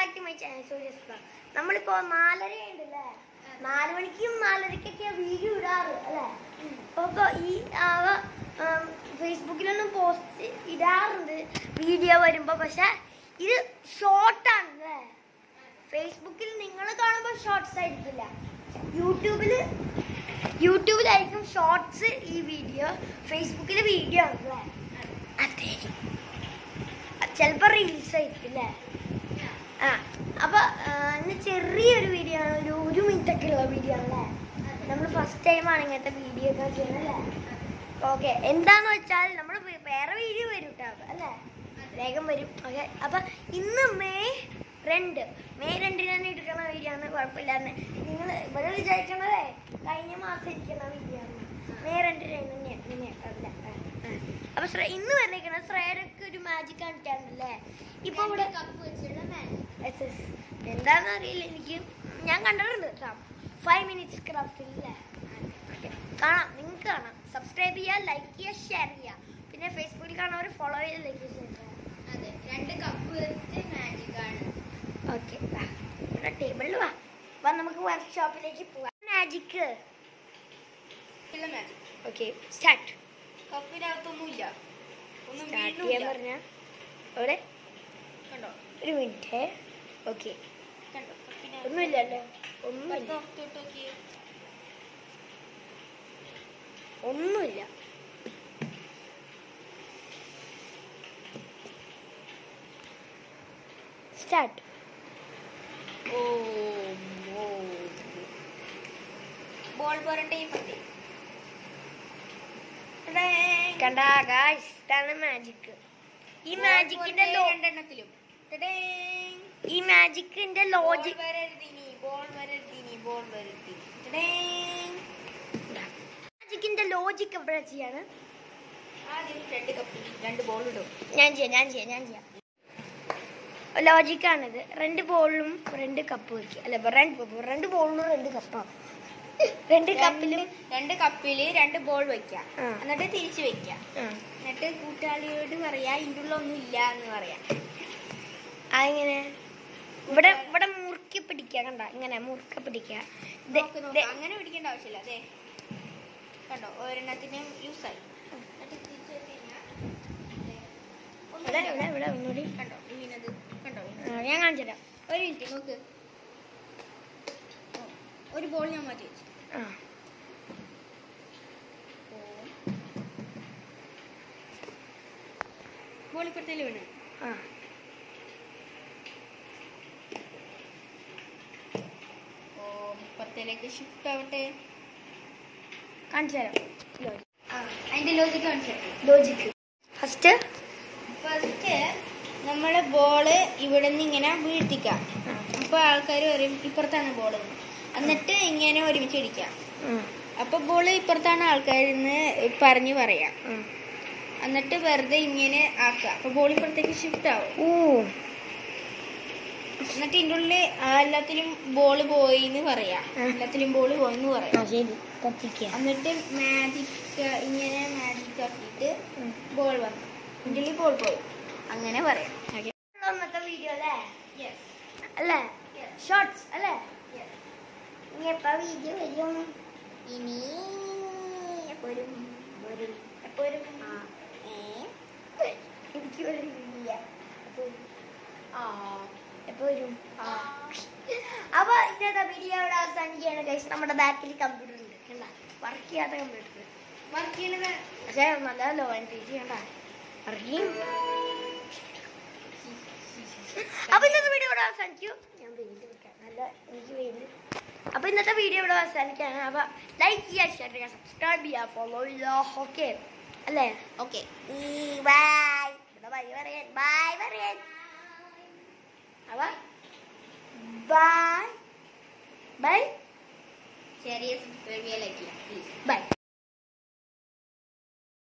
Back to my channel Surya's നമ്മളിപ്പോ നാലര ഉണ്ടല്ലേ നാല് മണിക്കും നാലരക്കൊക്കെ വീഡിയോ ഇടാറ് അല്ലേ അപ്പൊ ഈ അവ ഫേസ്ബുക്കിലൊന്നും പോസ്റ്റ് ഇടാറുണ്ട് വീഡിയോ വരുമ്പോ പക്ഷെ ഇത് ഷോർട്ടാണ് അല്ലേ ഫേസ്ബുക്കിൽ നിങ്ങൾ കാണുമ്പോൾ ഷോർട്സ് ആയിരിക്കില്ല യൂട്യൂബിൽ യൂട്യൂബിലായിരിക്കും ഷോർട്സ് ഈ വീഡിയോ ഫേസ്ബുക്കിൽ വീഡിയോ ആണ് അല്ലേ അതെ ചിലപ്പോൾ റീൽസ് ആയിരിക്കും അല്ലേ ആ അപ്പൊ ആ, ഇന്ന് ചെറിയൊരു വീഡിയോ ആണ് ഒരു ഒരു മിനിറ്റ് ഒക്കെ ഉള്ള വീഡിയോ ആണല്ലേ നമ്മൾ ഫസ്റ്റ് ടൈം ആണ് ഇങ്ങനത്തെ വീഡിയോ ഒക്കെ ചെയ്യുന്നല്ലേ ഓക്കെ എന്താന്ന് വെച്ചാൽ നമ്മൾ വേറെ വീഡിയോ വരും കേട്ടോ അല്ലേ വേഗം വരും ഓക്കെ അപ്പൊ ഇന്ന് മെയ് രണ്ട് മെയ് രണ്ടിനാണ് എടുക്കുന്ന വീഡിയോ ആണ് കുഴപ്പമില്ലാന്ന് നിങ്ങൾ ഇവിടെ വിചാരിക്കണതേ കഴിഞ്ഞ മാസം ഇരിക്കുന്ന വീഡിയോ ആണ് മെയ് രണ്ടിന് തന്നെ തന്നെ അല്ല ആ, ആ. അപ്പൊ ശ്ര- ഇന്ന് വന്നേക്കണ ശ്രേയരൊക്കെ ഒരു മാജിക് കാണിക്കാറുണ്ടല്ലേ ഇപ്പൊ ഇവിടെ കപ്പ് വെച്ചുള്ള മാജിക് എസ് എസ് എന്താന്ന് അറിയില്ല എനിക്ക് ഞാൻ കണ്ടിട്ടുണ്ട് കേട്ടോ ഫൈവ് മിനിറ്റ്സ് ക്രാഫ്റ്റിൽ അല്ലേ ഓക്കെ കാണാം നിങ്ങൾക്ക് കാണാം സബ്സ്ക്രൈബ് ചെയ്യുക ലൈക്ക് ചെയ്യുക ഷെയർ ചെയ്യുക പിന്നെ ഫേസ്ബുക്കിൽ കാണുന്നവർ ഫോളോ ചെയ്ത് ലൈക്ക് ഷെയർ ചെയ്യുക അതെ രണ്ട് കപ്പ് വെച്ച് മാജിക് ആണ് ഓക്കെ വാ ഇവിടെ ടേബിളിൽ വാ വാ നമുക്ക് വർക്ക്ഷോപ്പിലേക്ക് പോവാം മാജിക്ക് ഉള്ള മാജിക് ഓക്കെ സ്റ്റാർട്ട് കപ്പിനകത്തൊന്നുമില്ല ഒന്നും സ്റ്റാർട്ട് ചെയ്യാൻ വീണില്ല പറഞ്ഞ അവിടെ കണ്ടോ ഒരു മിനിറ്റ് ഓക്കെ കണ്ടോ കപ്പിനകത്ത് ഒന്നുമില്ലല്ലോ ഒന്നുമില്ല കപ്പ് തൊട്ട് നോക്കിയേ ഒന്നുമില്ല സ്റ്റാർട്ട് ഓ ഓ ബോൾ പോരട്ടെ ഇപ്പത്തെ കണ്ട ഗായ്സ് ഇതാണ് മാജിക് ഈ മാജിക്കിന്റെ ലോ രണ്ടെണ്ണത്തിലും ടടേങ്. ഈ മാജിക്കിന്റെ ബോൾ ലോജിക് വരരുതിനി ബോൾ വരരുതിനി ബോൾ വരരുതിനി ടടേങ്. മാജിക്കിന്റെ ലോജിക് എവിടെ ചെയ്യാണ് ആദ്യം രണ്ട് കപ്പിൽ രണ്ട് ബോൾ ഇടും ഞാൻ ചെയ്യാം ഞാൻ ചെയ്യാം ഞാൻ ചെയ്യാം ലോജിക്കാണിത് രണ്ട് ബോളിലും രണ്ട് കപ്പ് വെക്കുക അല്ല രണ്ട് രണ്ട് ബോളിലും രണ്ട് കപ്പാണ് രണ്ട് കപ്പിലും രണ്ട് രണ്ട് കപ്പില് രണ്ട് ബോൾ വെക്കാം ആ. എന്നിട്ട് തിരിച്ചു വെക്കാം ആ എന്നിട്ട് കൂട്ടാളിയോട് പറയാ ഇതിൻ്റെ ഉള്ളൊന്നും ഇല്ല എന്ന് പറയാം അങ്ങനെ ഇവിടെ ഇവിടെ മുറുക്കി പിടിക്കുക കണ്ട ഇങ്ങനെ മുറുക്ക പിടിക്കുക ദേ, നോക്ക് നോക്ക്. ദേ, അങ്ങനെ പിടിക്കേണ്ട ആവശ്യമില്ല അതെ കണ്ടോ ഒരെണ്ണത്തിനും യൂസ് ആയി എന്നിട്ട് തിരിച്ച് വെച്ച് കഴിഞ്ഞാ, ദേ, ഇവിടെ ഒന്നുമില്ല. ഇവിടെ ഇവിടെ ഒന്നുകൂടി കണ്ടോ വീണത് കണ്ടോ ആ, ഞാൻ കാണിച്ചു തരാം ഒരു മിനിറ്റ് നോക്ക് ഓ, ഒരു ബോൾ ഞാൻ മാറ്റി വെച്ചു ആ ബോൾ ഇപ്പഴത്തേല് വീണ് ആ ഓ ഇപ്പത്തേലേക്ക് ഷിഫ്റ്റ് ആവട്ടെ കാണിച്ചു തരാം ആ അതിന്റെ ലോജിക്ക് കാണിച്ചിട്ട് ലോജിക്ക് ഫസ്റ്റ് ഫസ്റ്റ് നമ്മള് ബോള് ഇവിടെ നിന്ന് ഇങ്ങനെ വീഴ്ത്തിക്കാം അപ്പൊ ആൾക്കാർ പറയും ഇപ്പുറത്താണ് ബോൾ എന്നിട്ട് ഇങ്ങനെ ഒരുമിച്ച് അടിക്കാം അപ്പൊ ബോൾ ഇപ്പുറത്താണ് ആൾക്കാരെന്ന് പറഞ്ഞു പറയാം എന്നിട്ട് വെറുതെ ഇങ്ങനെ ആക്കുക അപ്പൊ ബോൾ ഇപ്പുറത്തേക്ക് ഷിഫ്റ്റ് ആവും ഓ എന്നിട്ട് ഇതിൻ്റെ ഉള്ളിൽ എല്ലാത്തിലും ബോൾ പോയി എന്ന് പറയാം ആ. എല്ലാത്തിലും ബോൾ പോയി എന്ന് ആ പറയാം ശരി കത്തിക്കുക എന്നിട്ട് മാജിക് ഇങ്ങനെ മാജിക് ആക്കിയിട്ട് ബോൾ വന്നു ഇതിൻ്റെ ഉള്ളിൽ ബോൾ പോയി അങ്ങനെ പറയാം ഇന്നത്തെ വീഡിയോ അല്ലേ അല്ലേ ഷോർട്സ് അല്ലേ ഇനി എപ്പോ വീഡിയോ വരും ഇനി വരും വരും എപ്പോ വരും ഏ? എനിക്ക് വരും ഇല്ല എപ്പോ വരും? ആ എപ്പോ വരും അപ്പൊ ഇന്നത്തെ വീഡിയോ ഇവിടെ അവസാനിക്കുകയാണ് ഗൈസ് നമ്മുടെ ബാക്കിൽ കമ്പ്യൂട്ടർ ഉണ്ട് കണ്ട വർക്ക് ചെയ്യാത്ത കമ്പ്യൂട്ടർ വർക്ക് ചെയ്യണത് പക്ഷേ നല്ല ലോ ആൻഡ് പി സി കണ്ട വർക്ക് ചെയ്യും അപ്പൊ ഇന്നത്തെ വീഡിയോ ഇവിടെ അവസാനിച്ചു ഞാൻ വെയിൽ വെക്കാം നല്ല എനിക്ക് വെയിൽ അപ്പൊ ഇന്നത്തെ വീഡിയോ ഇവിടെ അവസാനിക്കാണ് അപ്പൊ ലൈക്ക് ചെയ്യുക ഷെയർ ചെയ്യുക സബ്സ്ക്രൈബ് ചെയ്യുക ഫോളോ ചെയ്യുക ഓക്കെ അല്ലേ ഓക്കെ ബൈ ഇവിടെ ബൈ പറയാൻ ബൈ പറയാൻ അപ്പൊ ബൈ ബൈ ചെറിയ സബ്സ്ക്രൈബ് ചെയ്യാൻ ലൈക്ക് ചെയ്യാം പ്ലീസ് ബൈ